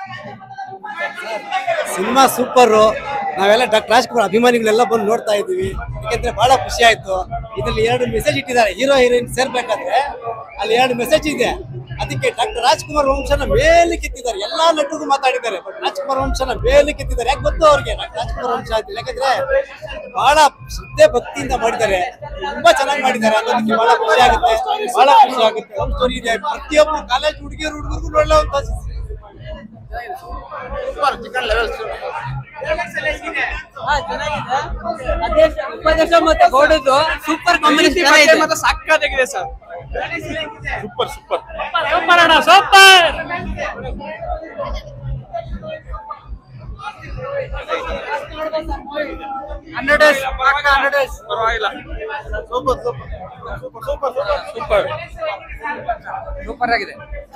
cinema super ನಾವೆಲ್ಲ doctor Rajkumar ಅಭಿಮಾನಿಗಳೆಲ್ಲ ಬಂದು ನೋಡ್ತಾ ಇದ್ದೀವಿ ಯಾಕೆಂದ್ರೆ ಬಹಳ ಖುಷಿ ಆಯ್ತು ಇದರಲ್ಲಿ ಎರಡು ಮೆಸೇಜ್ ಇಟ್ಟಿದ್ದಾರೆ ಹೀರೋ ಹೀರೋಯಿನ್ ಸೇರ್ಬೇಕಾದ್ರೆ ಅಲ್ಲಿ ಎರಡು ಮೆಸೇಜ್ ಇದೆ ಅದಕ್ಕೆ ಡಾಕ್ಟರ್ ರಾಜ್ಕುಮಾರ್ ವಂಶನ ಮೇಲೆ ಕೆತ್ತಿದ್ದಾರೆ ಎಲ್ಲಾ ನಟರಿಗೂ ಮಾತಾಡಿದ್ದಾರೆ ಬಟ್ ರಾಜ್ಕುಮಾರ್ ವಂಶನ ಮೇಲೆ ಕೆತ್ತಿದ್ದಾರೆ ಯಾಕೆ ಗೊತ್ತು ಅವ್ರಿಗೆ ಡಾಕ್ಟರ್ ರಾಜ್ಕುಮಾರ್ ವಂಶ ಅಂತ ಯಾಕಂದ್ರೆ ಬಹಳ ಶ್ರದ್ಧೆ ಭಕ್ತಿಯಿಂದ ಮಾಡಿದ್ದಾರೆ ತುಂಬಾ ಚೆನ್ನಾಗಿ ಮಾಡಿದ್ದಾರೆ ಅನ್ನೋದಕ್ಕೆ ಬಹಳ ಖುಷಿ ಆಗುತ್ತೆ ಬಹಳ ಖುಷಿ ಆಗುತ್ತೆ ಲವ್ ಸ್ಟೋರಿ ಇದೆ ಪ್ರತಿಯೊಬ್ಬ ಕಾಲೇಜ್ ಹುಡುಗಿಯರು ಹುಡುಗರಿಗೂ ನೋಡುವಂತ ಹಾ, ಚೆನ್ನಾಗಿದೆ ಅಧ್ಯಕ್ಷ ಉಪಾಧ್ಯಕ್ಷ ಮತ್ತೆ ಗೌಡದ್ದು ಸೂಪರ್ ಕಾಂಬಿನೇಷನ್ ಮತ್ತೆ ಸಕ್ಕತ್ತಾಗಿದೆ ಸರ್ ಸೂಪರ್ ಸೂಪರ್ ಸೂಪರ್ ಅಣ್ಣ super hundred days hundred days ಪರವಾಗಿಲ್ಲ super super super super super super ಆಗಿದೆ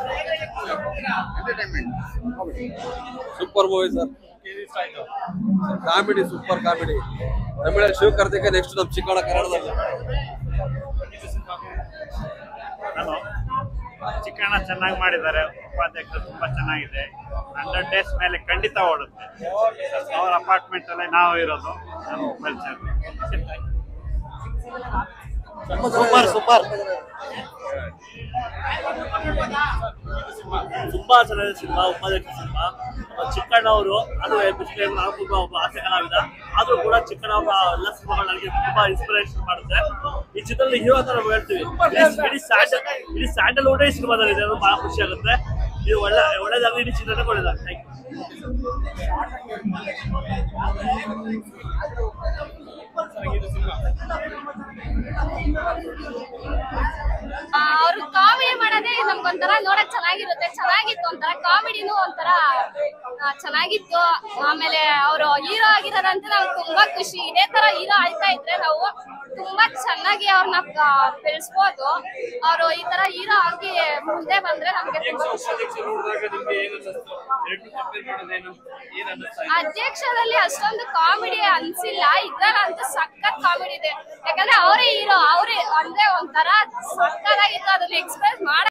super movie sir comedy super comedy ತಮಿಳಲ್ಲಿ ಶಿವ ಕಾರ್ತಿಕ ನೆಕ್ಸ್ಟ್ ನಮ್ ಚಿಕ್ಕಣ ಕನ್ನಡದಲ್ಲಿ ಹಲೋ ಚಿಕ್ಕಣ್ಣ ಚೆನ್ನಾಗಿ ಮಾಡಿದ್ದಾರೆ ಉಪಾಧ್ಯಕ್ಷರು ತುಂಬಾ ಚೆನ್ನಾಗಿದೆ ಹಂಡ್ರೆಡ್ ಡೇಸ್ ಮೇಲೆ ಖಂಡಿತ ಓಡುತ್ತೆ ಅವ್ರ ಅಪಾರ್ಟ್ಮೆಂಟ್ ಅಲ್ಲೇ ನಾವು ಇರೋದು ನಮ್ಮ ಮೊಬೈಲ್ ಸೂಪರ್ ಸೂಪರ್ ತುಂಬಾ ಚೆನ್ನಾಗಿದೆ ಸಿನಿಮಾ ಉಪಾಧ್ಯಕ್ಷ ಸಿನಿಮಾ ಚಿಕ್ಕಣ್ಣ ಅವರು ಅದು ಬಿಸಿಲು ನಾವು ತುಂಬಾ ಒಬ್ಬ ಆಸೆ ಕಲಾವಿದ ಆದ್ರೂ ಕೂಡ ಚಿಕ್ಕಣ್ಣ ಅವರ ಎಲ್ಲ ಸಿನಿಮಾಗಳು ನನಗೆ ತುಂಬಾ ಇನ್ಸ್ಪಿರೇಷನ್ ಮಾಡುತ್ತೆ ಈ ಚಿತ್ರದಲ್ಲಿ ಹೀರೋ ಅಂತ ನಾವು ಹೇಳ್ತೀವಿ ಇಡೀ- ಇಡೀ ಸ್ಯಾಂಡಲ್ ಇಡೀ ಸ್ಯಾಂಡಲ್ವುಡ್ ಈ ಸಿನಿಮಾದಲ್ಲಿ ಇದೆ ಅದು ಬಹಳ ಖುಷಿ ಆಗುತ್ತೆ ಇದು ಒಳ್ಳೆ ಒಳ್ಳೇದಾಗಲಿ ಇಡೀ ಚಿತ್ರಕ್ಕೆ ಒಳ್ಳೇದಾಗಲಿ ಥ್ಯಾಂಕ್ ಯು ಅವ್ರು ಕಾಮಿಡಿ ಮಾಡೋದೇ ನಮ್ಗೊಂಥರ ನೋಡಕ್ ಚೆನ್ನಾಗಿರುತ್ತೆ ಚೆನ್ನಾಗಿತ್ತು ಒಂಥರ ಕಾಮಿಡಿನೂ ಒಂಥರ ಆ, ಚೆನ್ನಾಗಿತ್ತು ಆಮೇಲೆ ಅವರು ಹೀರೋ ಆಗಿರೋದಂತ ನಮ್ಗೆ ತುಂಬಾ ಖುಷಿ ಇದೇ ತರ ಹೀರೋ ಆಯ್ತಾ ಇದ್ರೆ ನಾವು ತುಂಬಾ ಚೆನ್ನಾಗಿ ಅವ್ರನ್ನ ಬೆಳೆಸ್ಬೋದು ಅವರು ಈ ತರ ಹೀರೋ ಆಗಿ ಮುಂದೆ ಬಂದ್ರೆ ನಮ್ಗೆ ತುಂಬಾ ಖುಷಿ ಅಧ್ಯಕ್ಷರಲ್ಲಿ ಅಷ್ಟೊಂದು ಕಾಮಿಡಿ ಅನ್ಸಿಲ್ಲ ಇದ್ರಲ್ಲಂತೂ ಸಖತ್ ಕಾಮಿಡಿ ಇದೆ ಯಾಕಂದ್ರೆ ಅವರೇ ಹೀರೋ ಅವರೇ ಅಂದ್ರೆ ಒಂಥರ ಸಕ್ಕತ್ತಾಗಿತ್ತು ಅದನ್ನ ಎಕ್ಸ್ಪ್ರೆಸ್ ಮಾಡ